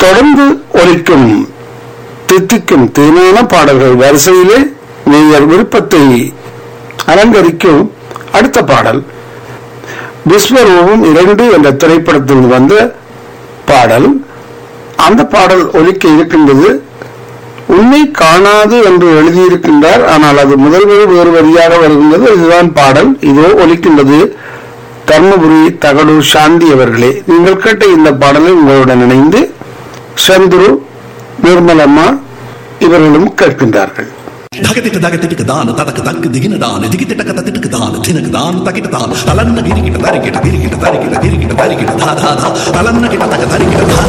தொடர்ந்து ஒலிக்கும் தித்திக்கும் தேனான பாடல்கள் வரிசையிலே நீங்கள் விருப்பத்தை அலங்கரிக்கும் அடுத்த பாடல் விஸ்வரூபம் இரண்டு என்ற திரைப்படத்தில் வந்த பாடல் அந்த பாடல் ஒலிக்க இருக்கின்றது உன்னை காணாது என்று எழுதியிருக்கின்றார் ஆனால் அது முதல் வரி வேறு வரியாக வருகின்றது இதுதான் பாடல் இதோ ஒலிக்கின்றது தர்மபுரி தகடூர் சாந்தி அவர்களே நீங்கள் கேட்ட இந்த பாடலை உங்களுடன் இணைந்து சந்துரு நிர்மலம்மா இவர்களும் கேட்கின்றார்கள் ಧಗತಿಟ ಧಗತಿಟಿಕ ದಾನ ತದಕ ತಕ್ಕ ದಿಗಿನ ದಾನ ದಿಗಿತಿಟ ಕತ ತಿಟಕ ದಾನ ತಿನಕ ದಾನ ತಕಿಟ ದಾನ ತಲನ್ನ ಗಿರಿಗಿಟ ತರಿಗಿಟ ಗಿರಿಗಿಟ ತರಿಗಿಟ ಗಿರಿಗಿಟ ತರಿಗಿಟ ಧಾ ಧಾ ಧಾ ತಲನ್ನ ಗಿಟ ತಕ ತರಿಗಿಟ ಧಾ